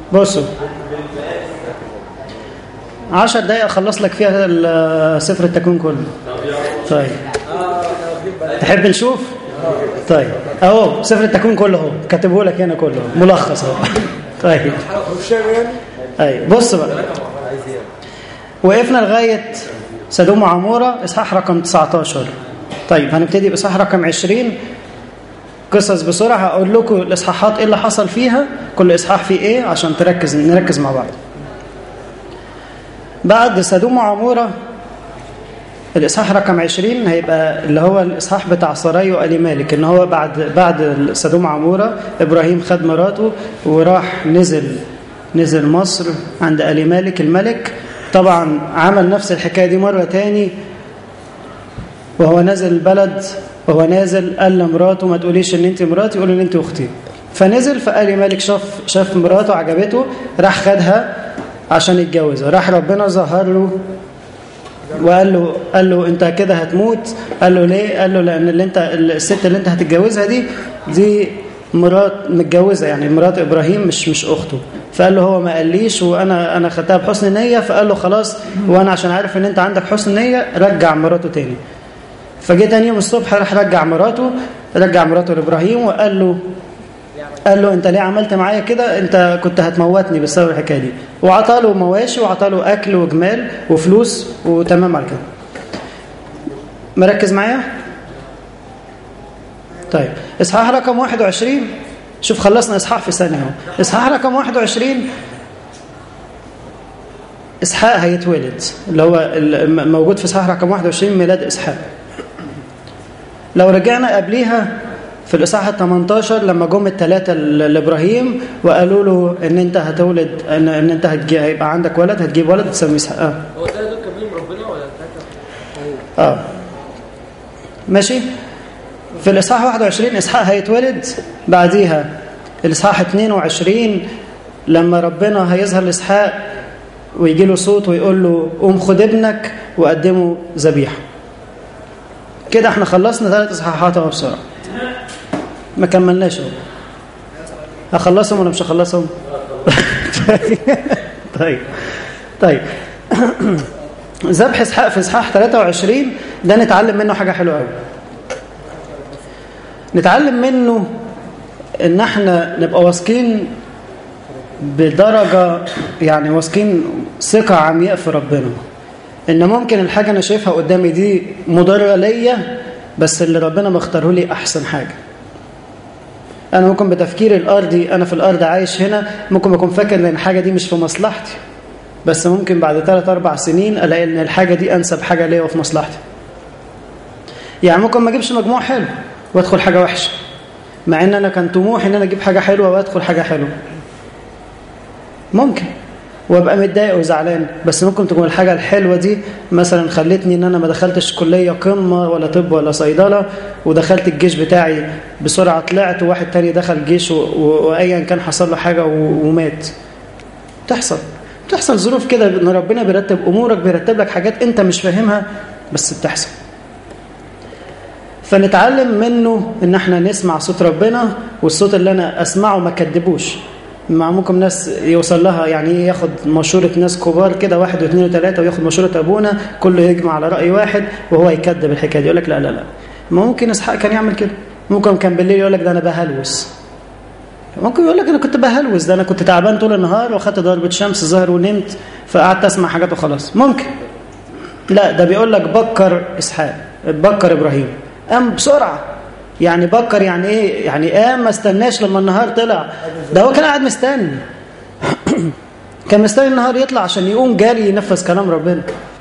بصوا عشر دقايق اخلص لك فيها ال- سفر التكوين كله طيب تحب نشوف طيب اهو سفر التكوين كله اهو كاتبه لك هنا كله ملخص اهو طيب هشام يعني ايوه بص بقى وقفنا لغايه سدوم وعموره اصحاح رقم 19 طيب هنبتدي باصحاح رقم 20 قصص بسرعه هقول لكم الاصحاحات ايه اللي حصل فيها كل اصحاح فيه ايه عشان تركز نركز مع بعض بعد سدوم وعموره الإصحاح رقم 20 هيبقى اللي هو الإصحاح بتاع سراي وآل مالك إن هو بعد بعد سدوم عمورة إبراهيم خد مراته وراح نزل نزل مصر عند آل مالك الملك طبعا عمل نفس الحكاية دي مرة تاني وهو نازل البلد وهو نازل قال لمراته ما تقوليش ان انت مراتي قولي ان انت اختي فنزل فآل مالك شاف شاف مراته عجبته راح خدها عشان يتجوزها راح ربنا ظهر له وقال له قال له انت كده هتموت قال له ليه قال له لان اللي انت الست اللي انت هتتجوزها دي دي مرات متجوزه يعني مرات ابراهيم مش مش اخته فقال له هو ما قاليش وانا انا خدتها بحسن نيه فقال له خلاص وانا عشان عارف ان انت عندك حسن نيه رجع مراته تاني فجه تاني يوم الصبح راح رجع مراته رجع مراته لابراهيم وقال له قال له انت ليه عملت معايا كده انت كنت هتموتني بسبب الحكايه دي وعطى له مواشي وعطى له اكل وجمال وفلوس وتمام على كده مركز معايا طيب اصحاح رقم 21 شوف خلصنا اصحاح في ثانيه اهو اصحاح رقم 21 اسحاق هيتولد اللي هو ال- موجود في اصحاح رقم 21 ميلاد اسحاق لو رجعنا قبليها في الإصحاح ال 18 لما جم الثلاثة ل- لإبراهيم وقالوا له إن أنت هتولد إن, إن أنت هتجي هيبقى عندك ولد هتجيب ولد تسميه إسحاق آه. هو ده دول كان بيهم ربنا ولا التلاته؟ اه ماشي في الإصحاح 21 إسحاق هيتولد بعديها الإصحاح 22 لما ربنا هيظهر لإسحاق ويجي له صوت ويقول له قوم خد ابنك وقدمه ذبيحة كده احنا خلصنا ثلاث إصحاحات اهو بسرعة ما كملناش اهو هخلصهم ولا مش هخلصهم؟ طيب طيب ذبح اسحاق في اصحاح 23 ده نتعلم منه حاجه حلوه قوي نتعلم منه ان احنا نبقى واثقين بدرجه يعني واثقين ثقه عمياء في ربنا ان ممكن الحاجه انا شايفها قدامي دي مضره ليا بس اللي ربنا مختاره لي احسن حاجه انا ممكن بتفكيري الارضي انا في الارض عايش هنا ممكن اكون فاكر ان الحاجه دي مش في مصلحتي بس ممكن بعد 3 4 سنين الاقي ان الحاجه دي انسب حاجه ليا وفي مصلحتي يعني ممكن ما اجيبش مجموع حلو وادخل حاجه وحشه مع ان انا كان طموحي ان انا اجيب حاجه حلوه وادخل حاجه حلوه ممكن وابقى متضايق وزعلان بس ممكن تكون الحاجه الحلوه دي مثلا خلتني ان انا ما دخلتش كليه قمه ولا طب ولا صيدله ودخلت الجيش بتاعي بسرعه طلعت وواحد تاني دخل جيش و- و- وايا كان حصل له حاجه و- ومات تحصل تحصل ظروف كده ان ربنا بيرتب امورك بيرتب لك حاجات انت مش فاهمها بس بتحصل فنتعلم منه ان احنا نسمع صوت ربنا والصوت اللي انا اسمعه ما كدبوش مع ممكن ناس يوصل لها يعني إيه ياخد مشورة ناس كبار كده واحد واثنين وثلاثة وياخد مشورة أبونا كله يجمع على رأي واحد وهو يكذب الحكاية دي يقول لك لا لا لا ما ممكن إسحاق كان يعمل كده ممكن كان بالليل يقول لك ده أنا بهلوس ممكن يقول لك أنا كنت بهلوس ده أنا كنت تعبان طول النهار وأخدت ضربة شمس ظهر ونمت فقعدت أسمع حاجات وخلاص ممكن لا ده بيقول لك بكر إسحاق بكر إبراهيم قام بسرعة يعني بكر يعني ايه يعني قام ما استناش لما النهار طلع ده هو كان قاعد مستني كان مستني النهار يطلع عشان يقوم جاري ينفذ كلام ربنا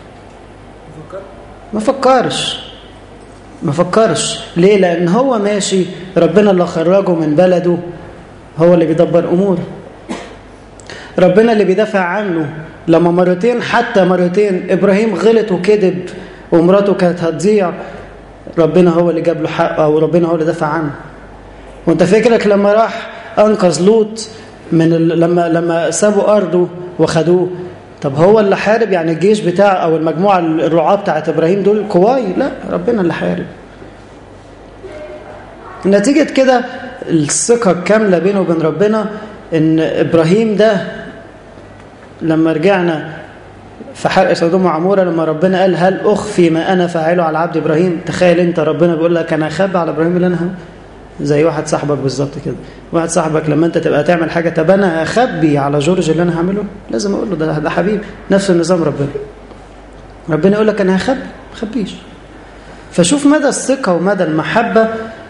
ما فكرش ما فكرش ليه لان هو ماشي ربنا اللي خرجه من بلده هو اللي بيدبر اموره ربنا اللي بيدافع عنه لما مرتين حتى مرتين ابراهيم غلط وكذب ومراته كانت هتضيع ربنا هو اللي جاب له حق او ربنا هو اللي دافع عنه وانت فكرك لما راح انقذ لوط من ال... لما لما سابوا ارضه وخدوه طب هو اللي حارب يعني الجيش بتاع او المجموعه الرعاه بتاعت ابراهيم دول قواي لا ربنا اللي حارب نتيجه كده الثقه الكامله بينه وبين ربنا ان ابراهيم ده لما رجعنا في حرق سودوم وعموره لما ربنا قال هل اخفي ما انا فاعله على عبد ابراهيم تخيل انت ربنا بيقول لك انا اخبي على ابراهيم اللي انا هم. زي واحد صاحبك بالظبط كده واحد صاحبك لما انت تبقى تعمل حاجه طب انا اخبي على جورج اللي انا هعمله لازم اقول له ده ده حبيبي نفس النظام ربنا ربنا يقول لك انا هخبي ما خبيش فشوف مدى الثقه ومدى المحبه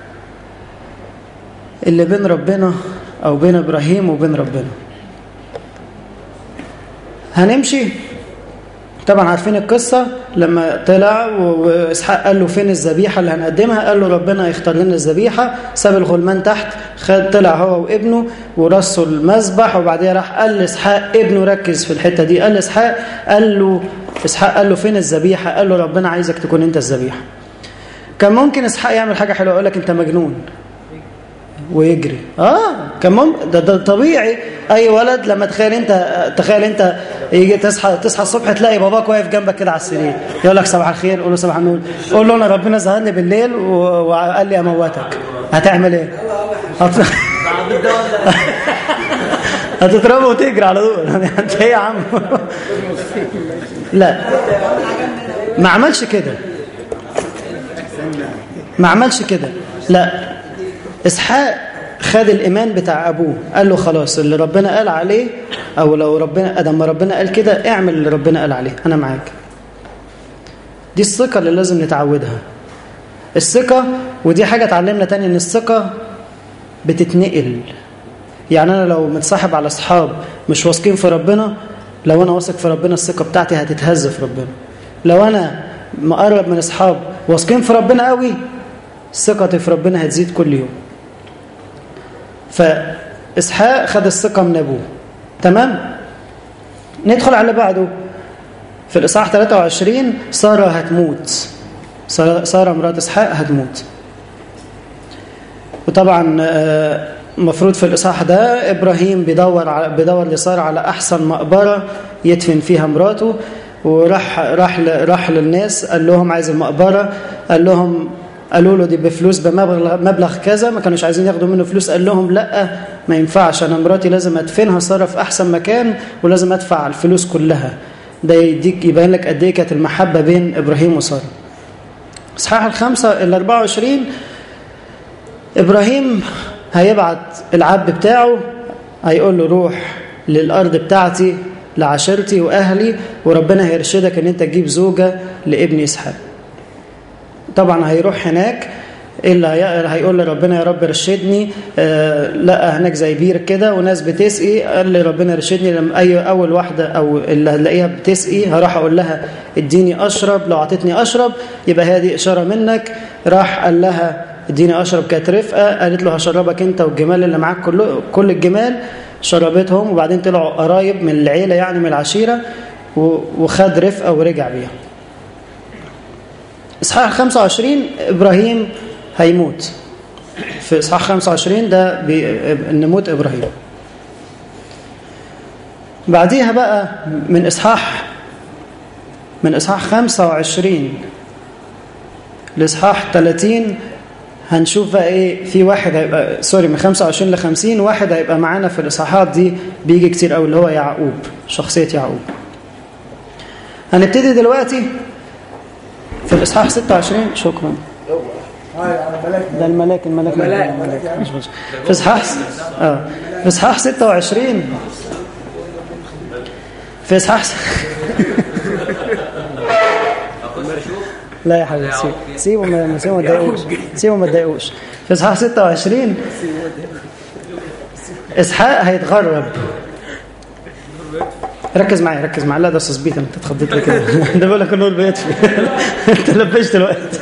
اللي بين ربنا او بين ابراهيم وبين ربنا هنمشي طبعا عارفين القصة لما طلع وإسحاق قال له فين الذبيحة اللي هنقدمها قال له ربنا يختار لنا الذبيحة ساب الغلمان تحت خد طلع هو وابنه ورصوا المذبح وبعديها راح قال لإسحاق ابنه ركز في الحتة دي قال لإسحاق قال له إسحاق قال له فين الذبيحة قال له ربنا عايزك تكون أنت الذبيحة كان ممكن إسحاق يعمل حاجة حلوة يقول لك أنت مجنون ويجري اه كان ممكن ده, ده طبيعي اي ولد لما تخيل انت تخيل انت يجي تصحى تصحى الصبح تلاقي باباك واقف جنبك كده على السرير يقول لك صباح الخير قول له صباح النور قول له انا ربنا ظهرني بالليل وقال لي اموتك هتعمل ايه هت... هتضربه وتجري على طول انت ايه يا عم لا ما عملش كده ما عملش كده لا اسحاق خد الايمان بتاع ابوه قال له خلاص اللي ربنا قال عليه او لو ربنا ادم ما ربنا قال كده اعمل اللي ربنا قال عليه انا معاك دي الثقه اللي لازم نتعودها الثقه ودي حاجه اتعلمنا تاني ان الثقه بتتنقل يعني انا لو متصاحب على اصحاب مش واثقين في ربنا لو انا واثق في ربنا الثقه بتاعتي هتتهز في ربنا لو انا مقرب من اصحاب واثقين في ربنا قوي ثقتي في ربنا هتزيد كل يوم فإسحاق خد الثقة من أبوه تمام ندخل على بعده في الإصحاح 23 سارة هتموت سارة مرات إسحاق هتموت وطبعا المفروض في الإصحاح ده إبراهيم بيدور على بيدور لسارة على أحسن مقبرة يدفن فيها مراته وراح راح راح للناس قال لهم عايز المقبرة قال لهم قالوا له دي بفلوس بمبلغ مبلغ كذا ما كانوش عايزين ياخدوا منه فلوس قال لهم لا ما ينفعش انا مراتي لازم ادفنها صار في احسن مكان ولازم ادفع الفلوس كلها ده يديك يبين لك قد ايه كانت المحبه بين ابراهيم وساره اصحاح الخمسه ال 24 ابراهيم هيبعت العبد بتاعه هيقول له روح للارض بتاعتي لعشيرتي واهلي وربنا هيرشدك ان انت تجيب زوجه لابن اسحاق طبعا هيروح هناك اللي هيقول لربنا يا رب رشدني آه لا هناك زي بير كده وناس بتسقي قال لي ربنا رشدني لما اي اول واحده او اللي هلاقيها بتسقي هروح اقول لها اديني اشرب لو اعطتني اشرب يبقى هي دي اشاره منك راح قال لها اديني اشرب كانت رفقه قالت له هشربك انت والجمال اللي معاك كله كل الجمال شربتهم وبعدين طلعوا قرايب من العيله يعني من العشيره وخد رفقه ورجع بيها إصحاح 25 إبراهيم هيموت في إصحاح 25 ده نموت إبراهيم بعديها بقى من إصحاح من إصحاح 25 لإصحاح 30 هنشوف بقى إيه في واحد هيبقى سوري من 25 ل 50 واحد هيبقى معانا في الإصحاحات دي بيجي كتير قوي اللي هو يعقوب شخصية يعقوب هنبتدي دلوقتي في الإصحاح 26 شكرا ده الملاك الملاك الملاك في إصحاح اه في إصحاح 26 في إصحاح لا يا حبيبي سيبه ما سيبه ما تضايقوش سيبه ما تضايقوش في إصحاح 26 إسحاق هيتغرب ركز معايا ركز معايا لا ده تثبيت انت اتخضيت لي كده ده بيقول لك النور بيطفي انت لبشت الوقت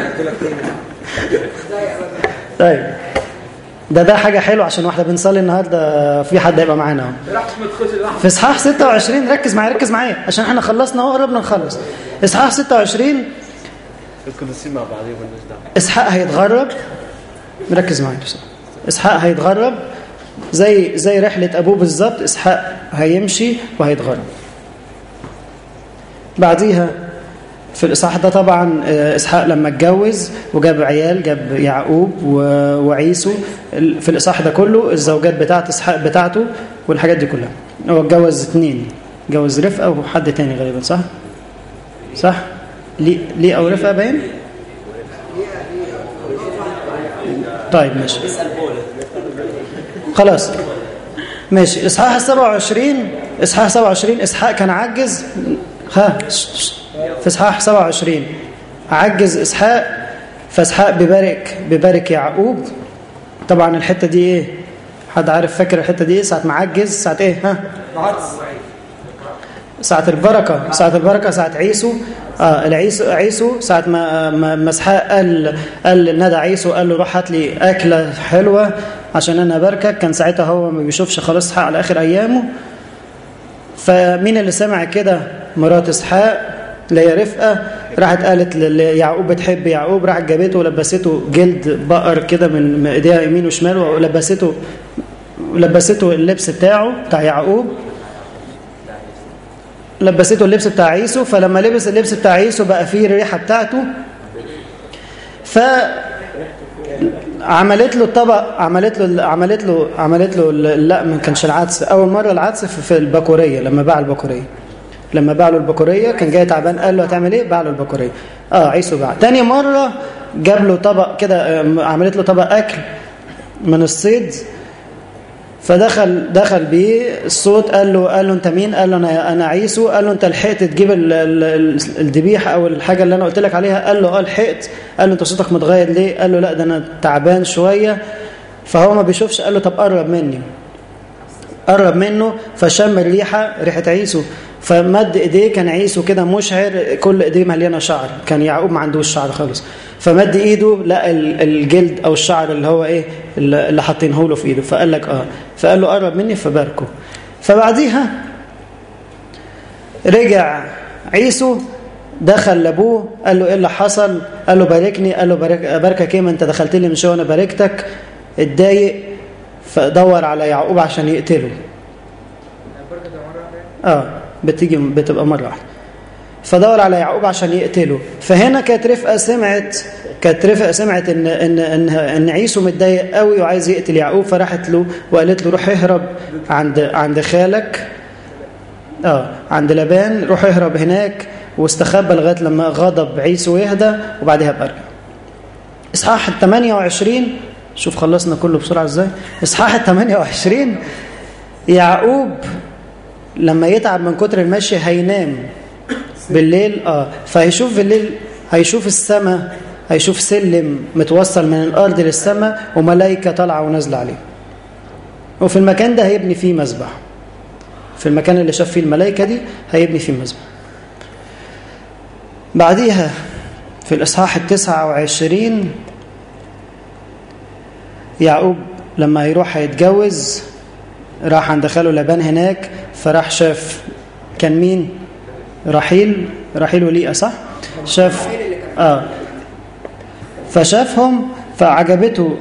طيب ده ده حاجه حلوه عشان واحده بنصلي النهارده في حد هيبقى معانا اهو في اصحاح 26 ركز معايا ركز معايا عشان احنا خلصنا اهو قربنا نخلص اصحاح 26 القديسين مع بعضهم مالناش دعوه اسحاق هيتغرب ركز معايا اسحاق هيتغرب زي زي رحلة أبوه بالظبط إسحاق هيمشي وهيتغرب بعديها في الإصحاح ده طبعا آه، إسحاق لما اتجوز وجاب عيال جاب يعقوب و- وعيسو ال- في الإصحاح ده كله الزوجات بتاعت إسحاق بتاعته والحاجات دي كلها هو اتجوز اتنين اتجوز رفقة وحد تاني غالبا صح؟ صح؟ ليه ليه أو رفقة باين؟ طيب ماشي خلاص ماشي إصحاح 27 إصحاح 27 إسحاق كان عجز ها في إصحاح 27 عجز إسحاق فإسحاق بيبارك بيبارك يعقوب طبعا الحتة دي إيه؟ حد عارف فاكر الحتة دي إيه؟ ساعة ما عجز ساعة إيه؟ ها؟ ساعة البركة ساعة البركة ساعة عيسو اه العيسو عيسو ساعة ما ما ما اسحاق قال قال نادى عيسو قال له روح هات لي أكلة حلوة عشان أنا أباركك كان ساعتها هو ما بيشوفش خلاص اسحاق على آخر أيامه فمين اللي سمع كده مرات اسحاق اللي هي رفقة راحت قالت ليعقوب بتحب يعقوب راحت جابته ولبسته جلد بقر كده من من ايديها يمين وشمال ولبسته لبسته اللبس بتاعه بتاع يعقوب لبسته اللبس بتاع عيسو فلما لبس اللبس بتاع عيسو بقى فيه الريحة بتاعته ف عملت له الطبق عملت له عملت له عملت له لا ما كانش العدس اول مره العدس في في البكوريه لما باع البكوريه لما باع له البكوريه كان جاي تعبان قال له هتعمل ايه باع له البكوريه اه عيسو باع تاني مره جاب له طبق كده آه، عملت له طبق اكل من الصيد فدخل دخل بيه الصوت قال له قال له انت مين قال له انا انا عيسو قال له انت لحقت تجيب ال- ال- ال- الذبيحه او الحاجه اللي انا قلت لك عليها قال له اه لحقت قال له انت صوتك متغير ليه قال له لا ده انا تعبان شويه فهو ما بيشوفش قال له طب قرب مني قرب منه فشم الريحه ريحه عيسو فمد ايديه كان عيسو كده مشعر كل ايديه مليانه شعر كان يعقوب ما عندوش شعر خالص فمد ايده لقى ال- الجلد او الشعر اللي هو ايه اللي اللي حاطينه له في ايده فقال لك اه فقال له قرب مني فباركه فبعديها رجع عيسو دخل لابوه قال له ايه اللي حصل قال له باركني قال له بارك اباركك ايه ما انت دخلت لي من شويه وانا باركتك اتضايق فدور على يعقوب عشان يقتله اه بتيجي بتبقى مره واحده فدور على يعقوب عشان يقتله فهنا كانت رفقه سمعت كانت رفقه سمعت ان ان ان, إن عيسو متضايق قوي وعايز يقتل يعقوب فراحت له وقالت له روح اهرب عند عند خالك اه عند لبان روح اهرب هناك واستخبى لغايه لما غضب عيسو يهدى وبعدها برجع اصحاح ال 28 شوف خلصنا كله بسرعه ازاي اصحاح ال 28 يعقوب لما يتعب من كتر المشي هينام بالليل اه فهيشوف بالليل هيشوف السماء هيشوف سلم متوصل من الارض للسماء وملائكه طالعه ونازله عليه وفي المكان ده هيبني فيه مذبح في المكان اللي شاف فيه الملائكه دي هيبني فيه مذبح بعديها في الاصحاح التسعة وعشرين يعقوب لما يروح هيتجوز راح عند خاله لبان هناك فراح شاف كان مين رحيل رحيل وليئة صح شاف اه فشافهم فعجبته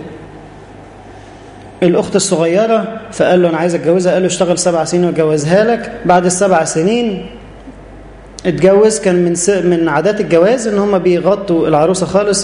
الأخت الصغيرة فقال له أنا عايز أتجوزها قال له اشتغل سبع سنين وأجوزها لك بعد السبع سنين اتجوز كان من س... من عادات الجواز ان هم بيغطوا العروسه خالص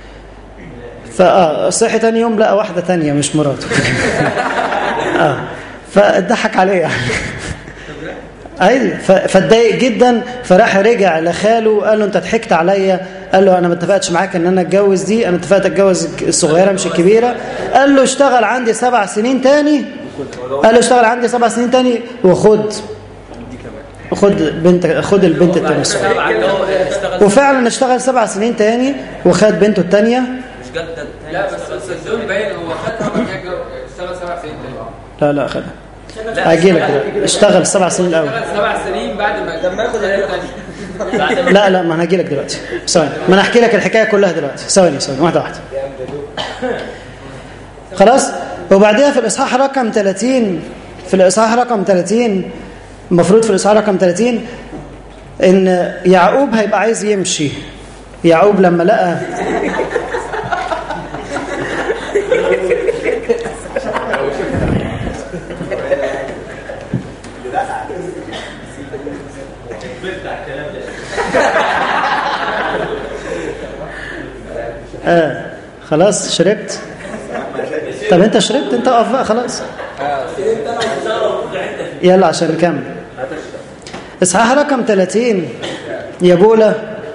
فاه صحي تاني يوم لقى واحده تانية مش مراته اه فاتضحك عليه يعني ايوه ف- فاتضايق جدا فراح رجع لخاله قال له انت ضحكت عليا قال له انا ما اتفقتش معاك ان انا اتجوز دي انا اتفقت اتجوز الصغيره مش الكبيره قال له اشتغل عندي سبع سنين تاني قال له اشتغل عندي سبع سنين تاني وخد خد بنت خد البنت التانية الصغيرة. اشتغل عنده اشتغل وفعلا اشتغل سبع سنين تاني وخد بنته التانية مش جد تاني لا بس صدقوني باين هو خدها وبعد كده اشتغل سبع سنين تاني لا لا خدها هاجي لك دلوقتي. اشتغل سبع سنين الاول اشتغل سبع سنين بعد ما لما ياخد التاني لا لا ما انا هاجي لك دلوقتي ثواني ما انا احكي لك الحكايه كلها دلوقتي ثواني ثواني واحده واحده خلاص وبعدها في الاصحاح رقم 30 في الاصحاح رقم 30 المفروض في الاصحاح رقم 30 ان يعقوب هيبقى عايز يمشي يعقوب لما لقى اه خلاص شربت طب انت شربت انت اقف بقى خلاص يلا عشان نكمل اصحاح رقم 30 يا بولا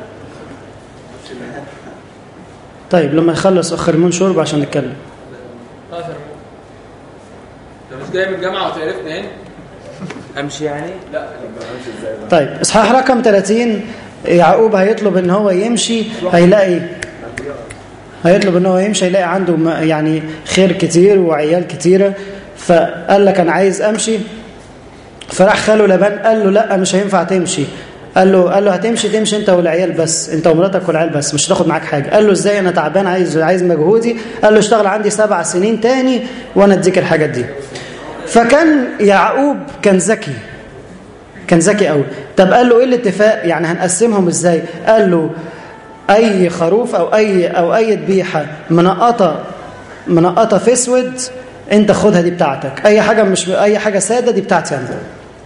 طيب لما يخلص اخ ريمون شرب عشان نتكلم انت مش جاي من الجامعه وتعرفني هنا امشي يعني طيب اصحاح رقم 30 يعقوب هيطلب ان هو يمشي هيلاقي هيطلب ان هو يمشي هيلاقي عنده م- يعني خير كتير وعيال كتيره فقال لك انا عايز امشي فراح خاله لبان قال له لا مش هينفع تمشي قال له قال له هتمشي تمشي انت والعيال بس انت ومراتك والعيال بس مش هتاخد معاك حاجه قال له ازاي انا تعبان عايز عايز مجهودي قال له اشتغل عندي سبع سنين تاني وانا اديك الحاجات دي فكان يعقوب كان ذكي كان ذكي قوي طب قال له ايه الاتفاق يعني هنقسمهم ازاي قال له اي خروف او اي او اي ذبيحه منقطه منقطه في اسود انت خدها دي بتاعتك اي حاجه مش اي حاجه ساده دي بتاعتي انا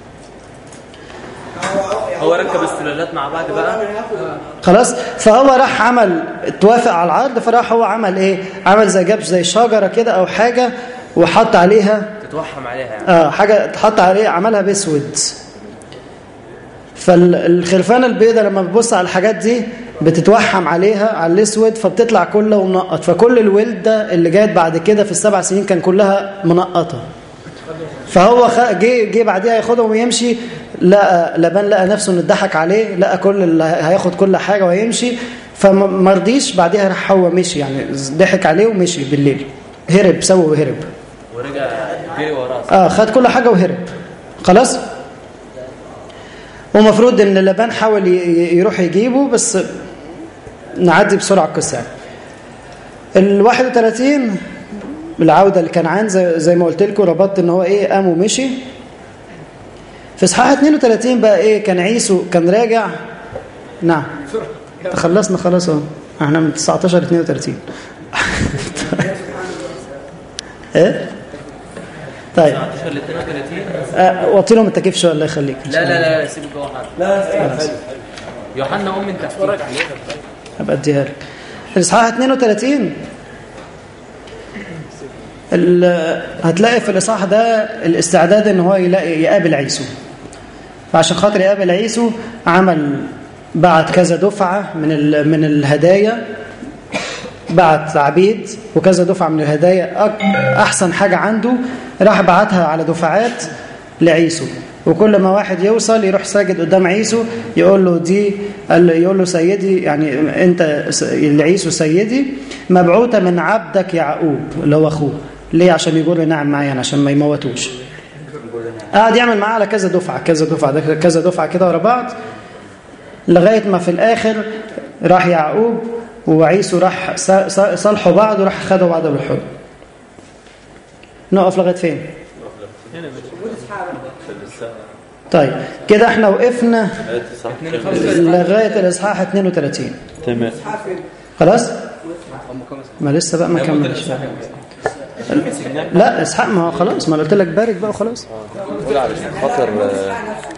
هو ركب السلالات مع بعض بقى خلاص فهو راح عمل اتوافق على العرض فراح هو عمل ايه عمل زي جاب زي شجره كده او حاجه وحط عليها تتوحم عليها يعني اه حاجه اتحط عليه عملها باسود فالخرفان البيضاء لما بتبص على الحاجات دي بتتوحم عليها على الاسود فبتطلع كلها منقط فكل الولده اللي جات بعد كده في السبع سنين كان كلها منقطه فهو خ- جه جه بعديها ياخدهم ويمشي لقى لبان لقى نفسه ان اتضحك عليه لقى كل اللي هياخد كل حاجه وهيمشي فما رضيش بعديها راح هو مشي يعني ضحك عليه ومشي بالليل هرب سوى وهرب ورجع جري وراه اه خد كل حاجه وهرب خلاص ومفروض ان لبان حاول ي- ي- يروح يجيبه بس نعدي بسرعه القصه يعني. ال 31 العوده لكنعان زي, زي ما قلت لكم ربطت ان هو ايه قام ومشي في اصحاح 32 بقى ايه كان عيسو كان راجع نعم خلصنا خلاص اهو احنا من 19 32 ايه طيب 19 ل 32 آه، وطي لهم التكييف شويه الله يخليك لا لا لا سيب جوه حد لا يوحنا ام انت تتفرج هبقى اديها لك الاصحاح 32 ال- هتلاقي في الاصحاح ده الاستعداد ان هو يلاقي يقابل عيسو فعشان خاطر يقابل عيسو عمل بعت كذا دفعه من ال- من الهدايا بعت عبيد وكذا دفعه من الهدايا أك- احسن حاجه عنده راح بعتها على دفعات لعيسو وكل ما واحد يوصل يروح ساجد قدام عيسو يقول له دي قال له- يقول له سيدي يعني انت س- لعيسو سيدي مبعوثه من عبدك يعقوب اللي هو اخوه ليه عشان يقول نعم معايا أنا عشان ما يموتوش قعد يعمل معاه على كذا دفعه كذا دفعه ده كذا دفعه كده ورا بعض لغايه ما في الاخر راح يعقوب وعيسو راح ص- ص- صالحوا بعض وراح خدوا بعض بالحضن نقف لغايه فين طيب كده احنا وقفنا لغايه الاصحاح 32 تمام خلاص ما لسه بقى ما كملش لا اسحاق ما هو خلاص ما أنا قلت لك بارك بقى وخلاص بقول علشان خاطر